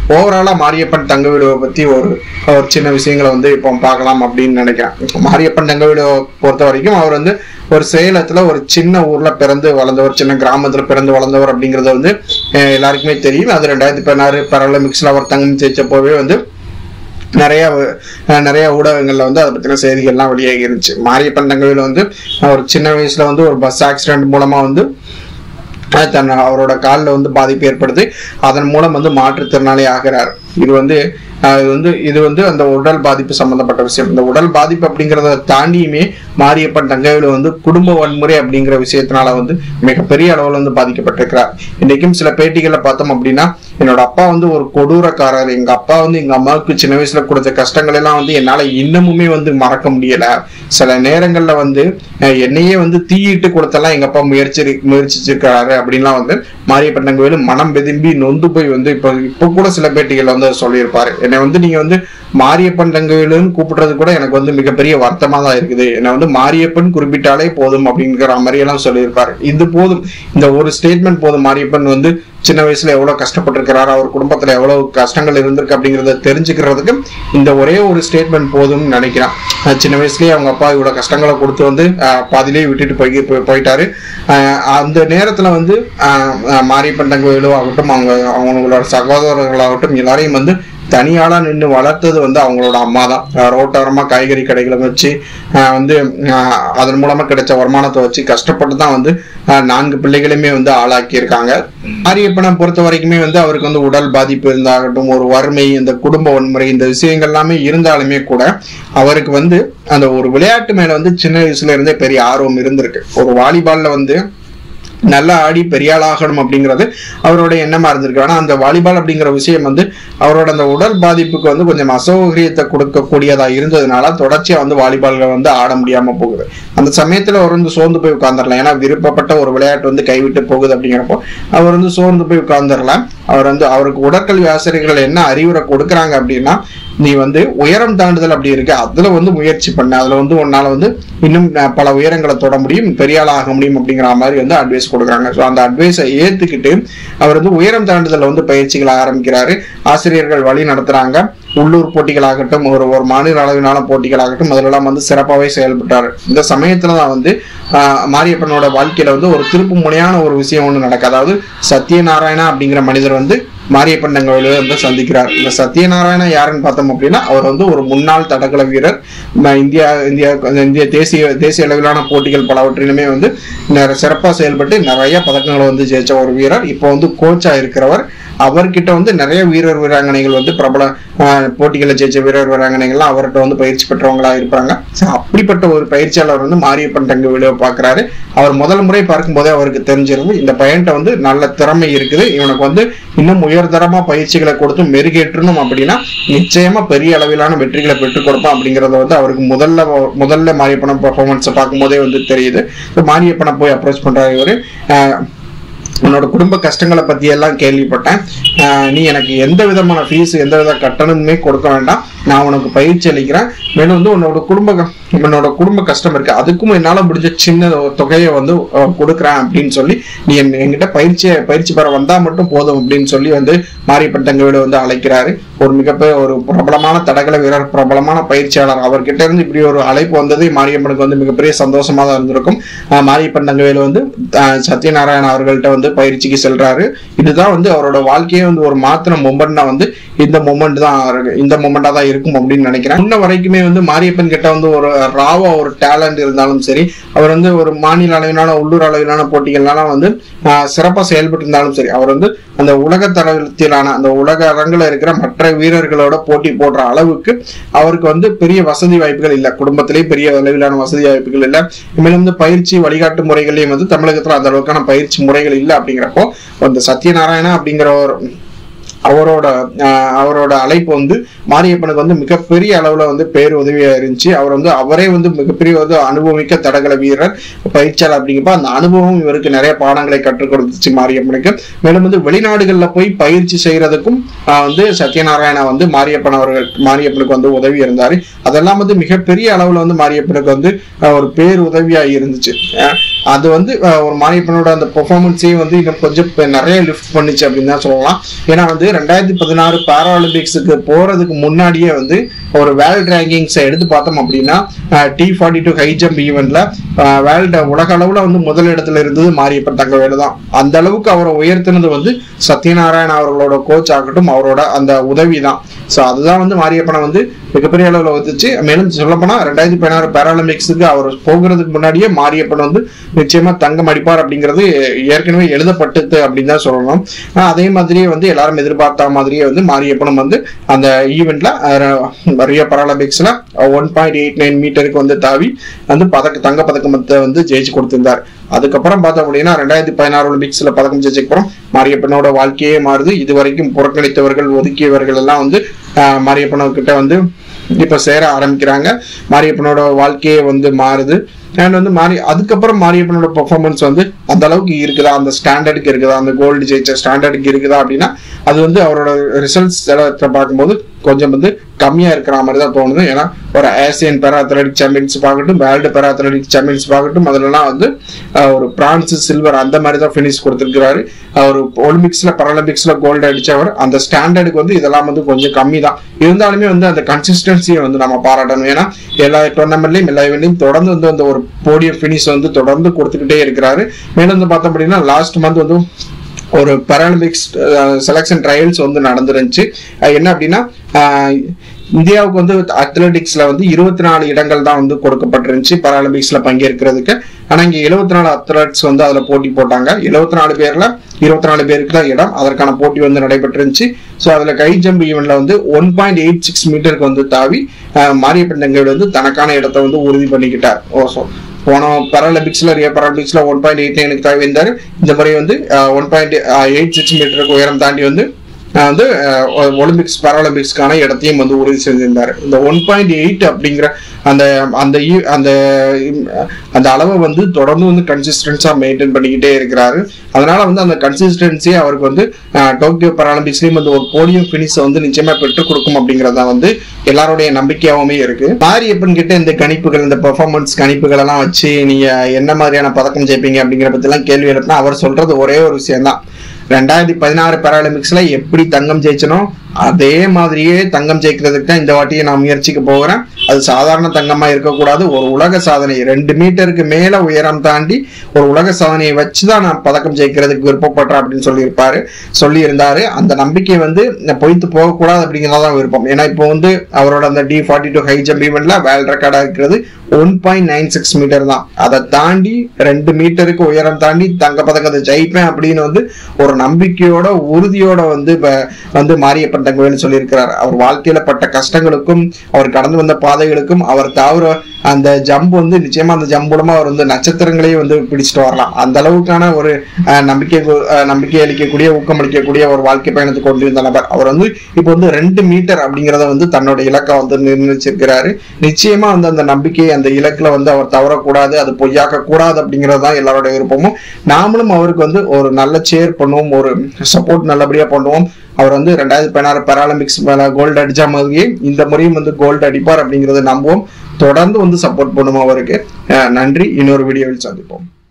ஓவராலா மாரியப்பன் தங்க வீடுவை பத்தி ஒரு ஒரு சின்ன விஷயங்களை வந்து இப்போ பார்க்கலாம் அப்படின்னு நினைக்கிறேன் மாரியப்பன் தங்க வீடுவை பொறுத்த வரைக்கும் அவர் வந்து ஒரு சேலத்துல ஒரு சின்ன ஊர்ல பிறந்து வளர்ந்தவர் சின்ன கிராமத்துல பிறந்து வளர்ந்தவர் அப்படிங்கறது வந்து அஹ், எல்லாருக்குமே தெரியும் அது ரெண்டாயிரத்தி பதினாறு பரலமிக்ஸ்ல அவர் தங்கம் ஜெயிச்சப்போவே வந்து நிறைய அஹ், நிறைய ஊடகங்கள்ல வந்து அதை பத்தின செய்திகள்லாம் வெளியாகி இருந்துச்சு மாரியப்பன் தங்கவேலு வந்து ஒரு சின்ன வயசுல வந்து ஒரு பஸ் ஆக்சிடென்ட் மூலமா வந்து அஹ், தன் அவரோட காலில் வந்து பாதிப்பு ஏற்படுது அதன் மூலம் வந்து மாற்றுத்திறனாளி ஆகிறார் இது வந்து அஹ், இது வந்து இது வந்து அந்த உடல் பாதிப்பு சம்பந்தப்பட்ட விஷயம் இந்த உடல் பாதிப்பு அப்படிங்கிறத தாண்டியுமே மாரியப்பன் தங்கவேலு வந்து குடும்ப வன்முறை அப்படிங்கிற விஷயத்தினால வந்து மிகப்பெரிய அளவில் வந்து பாதிக்கப்பட்டிருக்கிறார் இன்றைக்கும் சில பேட்டிகளை பார்த்தோம் அப்படின்னா என்னோட அப்பா வந்து ஒரு கொடூரக்காரர் எங்க அப்பா வந்து எங்க அம்மாவுக்கு சின்ன வயசுல கொடுத்த கஷ்டங்கள் எல்லாம் வந்து என்னால இன்னமுமே வந்து மறக்க முடியல சில நேரங்கள்ல வந்து அஹ், என்னையே வந்து தீயிட்டு கொடுத்தெல்லாம் எங்க அப்பா முயற்சி முயற்சிச்சிருக்காரு அப்படின்லாம் வந்து மாரியப்பன் தங்கவேலு மனம் வெதும்பி நொந்து போய் வந்து இப்போ இப்போ கூட சில பேட்டிகள் வந்து சொல்லியிருப்பாரு என்னை வந்து நீங்க வந்து மாரியப்பன் தங்கவேலுன்னு கூப்பிடுறது கூட எனக்கு வந்து மிகப்பெரிய வருத்தமா தான் இருக்குது என்னை வந்து மாரியப்பன் குறிப்பிட்டாலே போதும் அப்படிங்கிற மாதிரி எல்லாம் சொல்லியிருப்பாரு இது போதும் இந்த ஒரு ஸ்டேட்மெண்ட் போதும் மாரியப்பன் வந்து சின்ன வயசுல எவ்வளவு கஷ்டப்பட்டிருக்கிறாரு அவர் குடும்பத்துல எவ்வளவு கஷ்டங்கள் இருந்திருக்கு அப்படிங்கறத தெரிஞ்சுக்கிறதுக்கு இந்த ஒரே ஒரு ஸ்டேட்மெண்ட் போதும்னு நினைக்கிறேன் அஹ் சின்ன வயசுலயே அவங்க அப்பா இவ்வளவு கஷ்டங்களை கொடுத்து வந்து அஹ், பாதியிலேயே விட்டுட்டு போய் போய்- போயிட்டாரு அஹ், அந்த நேரத்துல வந்து அஹ், அஹ், மாரியப்பன் தங்கவேலு ஆகட்டும் அவங்க அவங்களோட சகோதரர்களாகட்டும் எல்லாரையும் வந்து தனியாளா நின்று வளர்த்தது வந்து அவங்களோட அம்மா தான் அஹ் ரோட்டோரமா காய்கறி கடைகளை வச்சு அஹ் வந்து அஹ் அதன் மூலமா கிடைச்ச வருமானத்தை வச்சு கஷ்டப்பட்டு தான் வந்து அஹ் நான்கு பிள்ளைகளுமே வந்து ஆளாக்கி இருக்காங்க மாரியப்பனை பொறுத்த வரைக்குமே வந்து அவருக்கு வந்து உடல் பாதிப்பு இருந்தாகட்டும் ஒரு வறுமை இந்த குடும்ப வன்முறை இந்த விஷயங்கள் எல்லாமே இருந்தாலுமே கூட அவருக்கு வந்து அந்த ஒரு விளையாட்டு மேல வந்து சின்ன வயசுல இருந்தே பெரிய ஆர்வம் இருந்திருக்கு ஒரு வாலிபால்ல வந்து நல்லா ஆடி பெரிய ஆள் ஆகணும் அப்படிங்கிறது அவரோட எண்ணமா இருந்திருக்கு ஆனா அந்த வாலிபால் அப்படிங்கிற விஷயம் வந்து அவரோட அந்த உடல் பாதிப்புக்கு வந்து கொஞ்சம் அசௌகரியத்தை கொடுக்கக்கூடியதா இருந்ததுனால தொடர்ச்சியா வந்து வாலிபால்கள் வந்து ஆட முடியாம போகுது அந்த சமயத்துல அவர் வந்து சோர்ந்து போய் உட்கார்ந்துடலாம் ஏன்னா விருப்பப்பட்ட ஒரு விளையாட்டு வந்து கைவிட்டு போகுது அப்படிங்கிறப்போ அவர் வந்து சோர்ந்து போய் உட்கார்ந்துடலாம் அவர் வந்து அவருக்கு உடற்கல்வி ஆசிரியர்கள் என்ன அறிவுரை கொடுக்குறாங்க அப்படின்னா நீ வந்து உயரம் தாண்டுதல் அப்படி இருக்கு அதுல வந்து முயற்சி பண்ண அதுல வந்து உன்னால வந்து இன்னும் அஹ், பல உயரங்களை தொட முடியும் பெரிய ஆள் ஆக முடியும் அப்படிங்கிற மாதிரி வந்து அட்வைஸ் கொடுக்குறாங்க ஸோ அந்த அட்வைஸை ஏத்துக்கிட்டு அவர் வந்து உயரம் தாண்டுதல்ல வந்து பயிற்சிகளை ஆரம்பிக்கிறாரு ஆசிரியர்கள் வழி நடத்துறாங்க உள்ளூர் போட்டிகளாகட்டும் ஒரு ஒரு மாநில அளவிலான போட்டிகளாகட்டும் அதிலெல்லாம் வந்து சிறப்பாகவே செயல்பட்டார் இந்த சமயத்துல தான் வந்து ஆஹ், மாரியப்பனோட வாழ்க்கையில வந்து ஒரு திருப்பு முனையான ஒரு விஷயம் ஒன்று நடக்கு அதாவது சத்யநாராயணா அப்படிங்கிற மனிதர் வந்து மாரியப்பன் தங்கவேலு வந்து சந்திக்கிறார் இந்த சத்யநாராயணா யாருன்னு பார்த்தோம் அப்படின்னா அவர் வந்து ஒரு முன்னாள் தடகள வீரர் ம- இந்தியா இந்தியா இந்திய தேசிய தேசிய அளவிலான போட்டிகள் பலவற்றிலுமே வந்து நிற- சிறப்பா செயல்பட்டு நிறைய பதக்கங்களை வந்து ஜெயிச்ச ஒரு வீரர் இப்போ வந்து கோச்சா இருக்கிறவர் அவர்கிட்ட வந்து நிறைய வீரர் வீராங்கனைகள் வந்து பிரபல ஆஹ், போட்டிகளை ஜெயிச்ச வீரர் வீராங்கனைகள்லாம் அவர்கிட்ட வந்து பயிற்சி பெற்றவங்களா இருப்பாங்க So, அப்படிப்பட்ட ஒரு பயிற்சியாளர் வந்து மாரியப்பன் தங்க விழுவ பாக்குறாரு அவர் முதல் முறை பார்க்கும்போதே அவருக்கு தெரிஞ்சிருந்து இந்த பையன்கிட்ட வந்து நல்ல திறமை இருக்குது இவனுக்கு வந்து இன்னும் உயர்தரமா பயிற்சிகளை கொடுத்து மெருகேற்றணும் அப்படின்னா நிச்சயமா பெரிய அளவிலான வெற்றிகளை பெற்றுக் கொடுப்பான் அப்படிங்கறத வந்து அவருக்கு முதல்ல முதல்ல மாரியப்பன பெர்ஃபார்மன்ஸை பார்க்கும்போதே வந்து தெரியுது So, மாரியப்பனை போய் அப்ரோச் பண்றாரு இவரு ஆஹ், உன்னோட குடும்ப கஷ்டங்களை பத்தி எல்லாம் கேள்விப்பட்டேன் ஆஹ் நீ எனக்கு எந்த விதமான ஃபீஸ் எந்த வித கட்டணமுமே கொடுக்க வேண்டாம் நான் உனக்கு பயிற்சி அளிக்கிறேன் மேலும் வந்து உன்னோட குடும்ப க- உன்னோட குடும்ப கஷ்டம் இருக்கு அதுக்கும் என்னால முடிஞ்ச சின்ன ஒரு தொகையை வந்து ஆஹ், கொடுக்குறேன் அப்படின்னு சொல்லி நீ என் என்கிட்ட பயிற்சி பயிற்சி பெற வந்தா மட்டும் போதும் அப்படின்னு சொல்லி வந்து மாரியப்பன் தங்கவேலு வந்து அழைக்கிறாரு ஒரு மிகப்பெரிய ஒரு பிரபலமான தடகள வீரர் பிரபலமான பயிற்சியாளர் அவர்கிட்ட இருந்து இப்படி ஒரு அழைப்பு வந்தது மாரியம்மனுக்கு வந்து மிகப்பெரிய சந்தோஷமா தான் இருந்திருக்கும் ஆஹ் மாரியப்பன் தங்கவேலு வந்து ஆஹ் சத்யநாராயண அவர்கள்ட்ட வந்து பயிற்சிக்கு செல்றாரு இதுதான் வந்து அவரோட வாழ்க்கையே வந்து ஒரு மாத்திர மொமெண்ட்னா வந்து இந்த மொமெண்ட் தான் இருக்கு. இந்த மொமெண்டா தான் இருக்கும் அப்படின்னு நினைக்கிறேன் முன்ன வரைக்குமே வந்து மாரியப்பன் கிட்ட வந்து ஒரு ராவா ஒரு டேலண்ட் இருந்தாலும் சரி அவர் வந்து ஒரு மாநில அளவிலான உள்ளூர் அளவிலான போட்டிகள்லாம் வந்து ஆஹ் சிறப்பா செயல்பட்டு இருந்தாலும் சரி அவர் வந்து அந்த உலக தரத்திலான அந்த உலக அரங்குல இருக்கிற மற்ற வீரர்களோட போட்டி போடுற அளவுக்கு அவருக்கு வந்து பெரிய வசதி வாய்ப்புகள் இல்லை குடும்பத்திலேயே பெரிய அளவிலான வசதி வாய்ப்புகள் இல்லை மேலும் வந்து பயிற்சி வழிகாட்டு முறைகளையும் வந்து தமிழகத்துல அந்த அளவுக்கான பயிற்சி முறைகள் இல்லை அப்படிங்கிறப்போ அந்த சத்யநாராயணா அப்படிங்கிற ஒரு அவரோட ஆஹ், அவரோட அழைப்பு வந்து மாரியப்பனுக்கு வந்து மிகப்பெரிய அளவுல வந்து பேர் உதவியா இருந்துச்சு அவர் வந்து அவரே வந்து மிகப்பெரிய வந்து அனுபவமிக்க தடகள வீரர் பயிற்சியாளர் அப்படிங்கப்ப அந்த அனுபவம் இவருக்கு நிறைய பாடங்களை கற்றுக் கொடுத்துச்சு மாரியப்பனுக்கு மேலும் வந்து வெளிநாடுகள்ல போய் பயிற்சி செய்யறதுக்கும் ஆஹ், வந்து சத்யநாராயணா வந்து மாரியப்பன் அவர்கள் மாரியப்பனுக்கு வந்து உதவி இருந்தாரு அதெல்லாம் வந்து மிகப்பெரிய அளவுல வந்து மாரியப்பனுக்கு வந்து ஆஹ், ஒரு பேர் உதவியா இருந்துச்சு ஆஹ், அது வந்து ஆஹ், ஒரு மாரியப்பனோட அந்த பெர்ஃபார்மன்ஸையும் வந்து இன்னும் கொஞ்சம் பெ- நிறைய லிஃப்ட் பண்ணுச்சு அப்படின்னு தான் சொல்லலாம் ஏன்னா வந்து ரெண்டாயிரத்தி பதினாறு பாராலிம்பிக்ஸுக்கு போறதுக்கு முன்னாடியே வந்து ஒரு வேர்ல்ட் ரேங்கிங்ஸை எடுத்து பார்த்தோம் அப்படின்னா T forty two high jump ஈவெண்ட்ல வேர்ல்டு உலக அளவுல வந்து முதல் இடத்துல இருந்தது மாரியப்பன் தங்கவேலு தான் அந்த அளவுக்கு அவரை உயர்த்தினது வந்து சத்யநாராயண அவர்களோட கோச் ஆகட்டும் அவரோட அந்த உதவி தான் ஸோ அதுதான் வந்து மாரியப்பனை வந்து மிகப்பெரிய அளவில் வந்துச்சு மேலும் சொல்லப்போனா ரெண்டாயிரத்தி பதினாறு பாராலிம்பிக்ஸுக்கு அவர் போகிறதுக்கு முன்னாடியே மாரியப்பன் வந்து நிச்சயமா தங்கம் அடிப்பார் அப்படிங்கிறது ஏற்கனவே எழுதப்பட்டது அப்படின்னு தான் சொல்லணும் ஆஹ் அதே மாதிரியே வந்து எல்லாரும் எதிர்பார்த்த மாதிரியே வந்து மாரியப்பனும் வந்து அந்த ஈவெண்ட்ல ரியோ பாராலிம்பிக்ஸ்ல ஒன் பாயிண்ட் எயிட் நைன் மீட்டருக்கு வந்து தாவி வந்து பதக்க தங்க பதக்கமத்தை வந்து ஜெயிச்சு கொடுத்திருந்தார் அதுக்கப்புறம் பார்த்தோம் அப்படின்னா ரெண்டாயிரத்தி பதினாறு ஒலிம்பிக்ஸ்ல பதக்கம் ஜெயிச்சதுக்கு அப்புறம் மாரியப்பனோட வாழ்க்கையே மாறுது இது வரைக்கும் புறக்கணித்தவர்கள் ஒதுக்கியவர்கள் எல்லாம் வந்து ஆஹ் மாரியப்பன கிட்ட வந்து இப்ப சேர ஆரம்பிக்கிறாங்க மாரியப்பனோட வாழ்க்கையே வந்து மாறுது அண்ட் வந்து மாறி அதுக்கப்புறம் மாரியப்பனோட பெர்ஃபார்மன்ஸ் வந்து அந்த அளவுக்கு இருக்குதா அந்த ஸ்டாண்டர்டுக்கு இருக்குதா அந்த கோல்டு ஜெயிச்ச ஸ்டாண்டர்டுக்கு இருக்குதா அப்படின்னா அது வந்து அவரோட ரிசல்ட்ஸ் எல்லாம் பார்க்கும்போது கொஞ்சம் வந்து கம்மியா இருக்கிற மாதிரி தான் தோணுது ஏன்னா ஒரு ஆசியன் பேரா அத்லட்டிக் சாம்பியன்ஷிப் ஆகட்டும் வேர்ல்டு பேரா அத்லட்டிக் சாம்பியன்ஷிப் ஆகட்டும் அதுலலாம் வந்து ஆஹ், ஒரு பிரான்ஸ் சில்வர் அந்த மாதிரி தான் ஃபினிஷ் கொடுத்துருக்கிறாரு அவர் ஒலிம்பிக்ஸ்ல பராலிம்பிக்ஸ்ல கோல்டு அடிச்சவர் அந்த ஸ்டாண்டர்டுக்கு வந்து இதெல்லாம் வந்து கொஞ்சம் கம்மி தான் இருந்தாலுமே வந்து அந்த கன்சிஸ்டன்சியை வந்து நம்ம பாராட்டணும் ஏன்னா எல்லா டோர்னமெண்ட்லயும் எல்லா இவெண்ட்லையும் தொடர்ந்து வந்து அந்த ஒரு போடியம் ஃபினிஷ் வந்து தொடர்ந்து கொடுத்துக்கிட்டே இருக்கிறாரு மேலும் வந்து பார்த்தோம் அப்படின்னா லாஸ்ட் மந்த் வந்து ஒரு பராலிம்பிக்ஸ் செலெக்ஷன் ட்ரையல்ஸ் வந்து நடந்துருந்துச்சு அஹ் என்ன அப்படின்னா அஹ் இந்தியாவுக்கு வந்து அத்லெட்டிக்ஸ்ல வந்து இருபத்தி நாலு இடங்கள் தான் வந்து கொடுக்கப்பட்டிருந்துச்சு பராலிம்பிக்ஸ்ல பங்கேற்கிறதுக்கு ஆனா இங்க எழுபத்தி நாலு அத்லெட்ஸ் வந்து அதுல போட்டி போட்டாங்க எழுபத்தி நாலு பேர்ல இருபத்தி நாலு பேருக்கு தான் இடம் அதற்கான போட்டி வந்து நடைபெற்றிருந்துச்சு ஸோ அதுல கை ஜம்ப் ஈவெண்ட்ல வந்து ஒன் பாயிண்ட் எயிட் சிக்ஸ் மீட்டருக்கு வந்து தாவி அஹ் மாரியப்பன் தங்கவேலு வந்து தனக்கான இடத்தை வந்து உறுதி பண்ணிக்கிட்டார் ஓ ஸோ போன பராலிம்பிக்ஸ்ல ரியோ பராலிம்பிக்ஸ்ல ஒன் பாயிண்ட் எயிட் நைனுக்கு தாவி இருந்தார் இந்த முறை வந்து ஒன் பாயிண்ட் எயிட் சிக்ஸ் மீட்டருக்கு உயரம் தாண்டி வந்து அஹ் வந்து அஹ், ஒலிம்பிக்ஸ் பாராலிம்பிக்ஸ்க்கான இடத்தையும் வந்து உறுதி செஞ்சிருந்தார் இந்த ஒன் பாயிண்ட் எயிட் அப்படிங்கிற அந்த அந்த ஈ- அந்த இம், அந்த அளவை வந்து தொடர்ந்து வந்து கன்சிஸ்டன்ஸா மெயின்டைன் பண்ணிக்கிட்டே இருக்கிறாரு அதனால வந்து அந்த கன்சிஸ்டன்சி அவருக்கு வந்து அஹ், டோக்கியோ பாராலிம்பிக்ஸ்லயும் வந்து ஒரு போடியம் ஃபினிஷ் வந்து நிச்சயமா பெற்றுக் கொடுக்கும் அப்படிங்கறது தான் வந்து எல்லாருடைய நம்பிக்கையாவுமே இருக்கு மாரியப்பன் கிட்ட இந்த கணிப்புகள் இந்த பெர்ஃபார்மன்ஸ் கணிப்புகள் எல்லாம் வச்சு நீங்க என்ன மாதிரியான பதக்கம் ஜெயிப்பீங்க அப்படிங்கிற பத்தி எல்லாம் கேள்வி எழுப்பினா அவர் சொல்றது ஒரே ஒரு விஷயம் தான் ரெண்டாயிரத்தி பதினாறு பாராலிம்பிக்ஸ்ல எப்படி தங்கம் ஜெயிச்சனோ அதே மாதிரியே தங்கம் ஜெயிக்கிறதுக்கு தான் இந்த வாட்டியை நான் முயற்சிக்க போகிறேன் அது சாதாரண தங்கமா இருக்கக்கூடாது ஒரு உலக சாதனை ரெண்டு மீட்டருக்கு மேல உயரம் தாண்டி ஒரு உலக சாதனையை வச்சுதான் நான் பதக்கம் ஜெயிக்கிறதுக்கு விருப்பப்படுறேன் அப்படின்னு சொல்லியிருப்பாரு சொல்லியிருந்தாரு அந்த நம்பிக்கை வந்து பொய்த்து போகக்கூடாது அப்படிங்கிறதான் விருப்பம் ஏன்னா இப்போ வந்து அவரோட அந்த T forty two high jump ஈவெண்ட்ல வேர்ல்ட் ரெக்கார்டா இருக்கிறது one point nine six metre தான் அதை தாண்டி ரெண்டு மீட்டருக்கு உயரம் தாண்டி தங்க பதக்கத்தை ஜெயிப்பேன் அப்படின்னு வந்து ஒரு நம்பிக்கையோட உறுதியோட வந்து இப்ப வந்து மாரியப்பன் தங்கவேலு சொல்லியிருக்கிறார் அவர் வாழ்க்கையில பட்ட கஷ்டங்களுக்கும் அவர் கடந்து வந்த பாதைகளுக்கும் அவர் தாவர அந்த ஜம்ப் வந்து நிச்சயமா அந்த ஜம்ப் மூலமா அவர் வந்து நட்சத்திரங்களையும் வந்து பிடிச்சிட்டு வரலாம் அந்த அளவுக்கான ஒரு அஹ், நம்பிக்கை கு- அஹ், நம்பிக்கை அளிக்கக்கூடிய ஊக்கம் அளிக்கக்கூடிய ஒரு வாழ்க்கை பயணத்தை கொண்டிருந்த நபர் அவர் வந்து இப்போ வந்து ரெண்டு மீட்டர் அப்படிங்கிறத வந்து தன்னோட இலக்கை வந்து நிர்ணயிச்சிருக்கிறாரு நிச்சயமா வந்து அந்த நம்பிக்கை அந்த இலக்குல வந்து அவர் தவறக்கூடாது அது பொய்யாக்க கூடாது அப்படிங்கிறது தான் எல்லாரோட விருப்பமும் நாமளும் அவருக்கு வந்து ஒரு நல்ல சேர் பண்ணுவோம் ஒரு சப்போர்ட் நல்லபடியா பண்ணுவோம் அவர் வந்து ரெண்டாயிரத்தி பதினாறு பாராலிம்பிக்ஸ் மேல கோல்டு அடிச்ச மாதிரியே இந்த முறையும் வந்து கோல்டு அடிப்பார் அப்படிங்கறத நம்புவோம் தொடர்ந்து வந்து சப்போர்ட் பண்ணுவோம் அவருக்கு அஹ் நன்றி இன்னொரு வீடியோவில் சந்திப்போம்